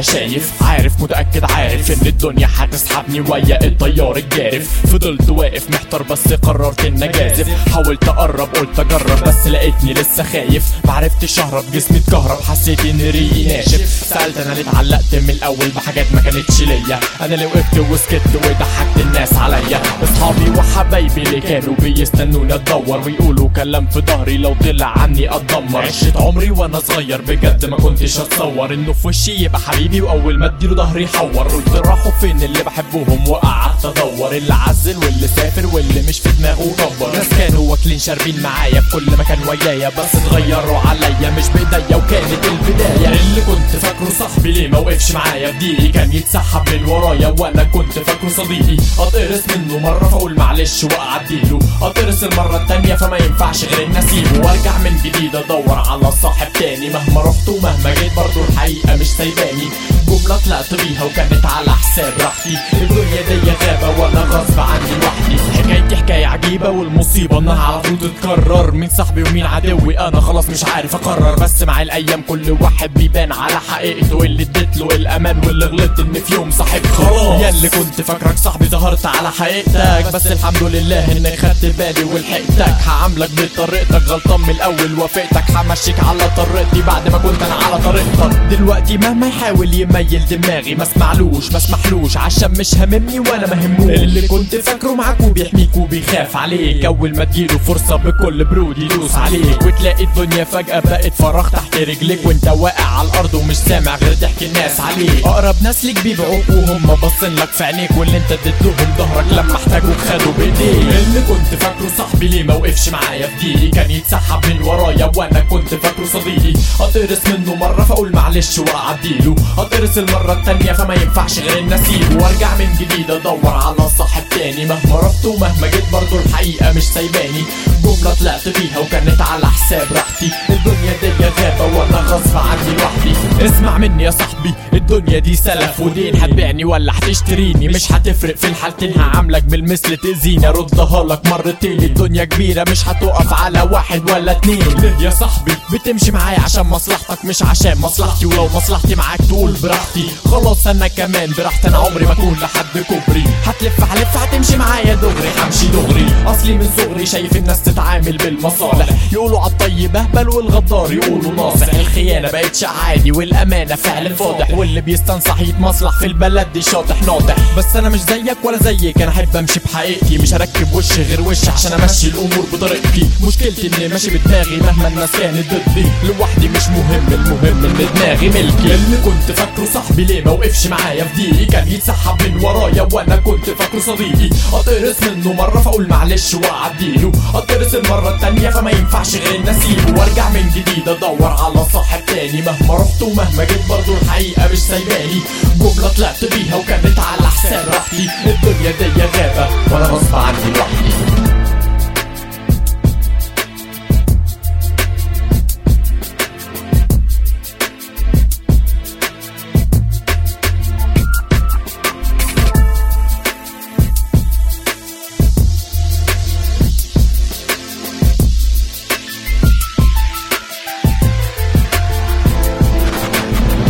معايا شايف عارف متأكد عارف ان الدنيا هتسحبني ويا الطيار الجارف فضلت واقف محتار بس قررت ان اجازف حاولت اقرب قلت اجرب بس لقيتني لسه خايف معرفتش اهرب جسمي اتكهرب حسيت ان ريقي ناشف سألت انا ليه اتعلقت من الاول بحاجات ما كانتش ليا انا اللي وقفت وسكت وضحكت الناس عليا اصحابي وحبايبي اللي كانوا بيستنوني اتدور ويقولوا كلام في ظهري لو طلع عني اتدمر عشت عمري وانا صغير بجد ما كنتش اتصور انه في وشي يبقى حبيبي واول ما اديله ظهري يحور قلت راحوا فين اللي بحبهم وقعدت ادور اللي عزل واللي سافر واللي مش في دماغه كبر ناس كانوا واكلين شاربين معايا في كل مكان ويايا بس اتغيروا عليا مش بايديا وكانت البدايه اللي كنت فاكره صاحبي ليه ما وقفش معايا في دقيقي كان يتسحب من ورايا وانا كنت فاكره صديقي اتقرص منه مره فاقول معلش واعديله اتقرص المره التانيه فما ينفعش غير ان اسيبه وارجع من جديد ادور على صاحب تاني مهما رحت ومهما جيت برضه الحقيقه مش سايباني جمله طلعت بيها وكانت على حساب راحتي الدنيا دي غابه وانا غصب عني لوحدي حكايتي حكايه عجيبه والمصيبه انها على طول تتكرر مين صاحبي ومين عدوي انا خلاص مش عارف اقرر بس مع الايام كل واحد بيبان على حقيقته اللي اديت له الامان واللي غلطت ان في يوم صاحب خلاص يا اللي كنت فاكرك صاحبي ظهرت على حقيقتك بس الحمد لله اني خدت بالي ولحقتك هعاملك بطريقتك غلطان من الاول وافقتك همشيك على طريقتي بعد ما كنت انا على طريقتك دلوقتي مهما يحاول يميل دماغي ما اسمعلوش ما اسمحلوش عشان مش هاممني ولا مهموش اللي كنت فاكره معاك وبيحميك وبيخاف عليك اول ما تجيله فرصه بكل برود يدوس عليك وتلاقي الدنيا فجاه بقت فراغ تحت رجليك وانت واقع على الارض ومش سامع غير ضحك الناس عليك اقرب ناس ليك بيبيعوك وهم باصين لك في عينيك واللي انت اديت لهم ظهرك لما احتاجوك خدوا بايديك اللي كنت فاكره صاحبي ليه ما وقفش معايا في دقيقي كان يتسحب من ورايا وانا كنت فاكره صديقي اطرس منه مره فاقول معلش واعديله اطرس المره التانيه فما ينفعش غير ان اسيبه وارجع من جديد ادور على صاحب تاني مهما رحت ومهما جيت برضه الحقيقه مش سايباني جمله طلعت بيها وكانت على حساب راحتي الدنيا دي غابه وانا غصب عني لوحدي اسمع مني يا صاحبي الدنيا دي سلف ودين هتبيعني ولا هتشتريني مش هتفرق في الحالتين هعاملك بالمثل تأذيني اردها لك مرتين الدنيا كبيرة مش هتقف على واحد ولا اتنين ليه يا صاحبي بتمشي معايا عشان مصلحتك مش عشان مصلحتي ولو مصلحتي معاك تقول براحتي خلاص انا كمان براحتي انا عمري ما اكون لحد كوبري هتلف هلف هتمشي معايا دغري همشي دغري اصلي من صغري شايف الناس تتعامل بالمصالح يقولوا عالطيب اهبل والغدار يقولوا ناصح الخيانة بقتش عادي والامانة فعل فاضح واللي بيستنصح يتمصلح في البلد دي شاطح ناطح بس انا مش زيك ولا زيك انا احب امشي بحقيقتي مش هركب وش غير وش عشان امشي الامور بطريقتي مشكلتي اني ماشي بدماغي مهما الناس كانت ضدي لوحدي مش مهم المهم ان دماغي ملكي اللي كنت فاكره صاحبي ليه ما وقفش معايا في دقيقي كان يتسحب من ورايا وانا كنت فاكره صديقي اطرس منه مره فاقول معلش واعديله اطرس المره التانيه فما ينفعش غير ان اسيبه وارجع من جديد ادور على صاحب تاني مهما رحت ومهما جيت برضه الحقيقه مش سايباني جمله طلعت بيها وكانت على حساب راحتي الدنيا دي غابه وانا غصب عني لوحدي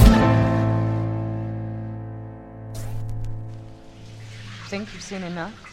Think you've seen enough?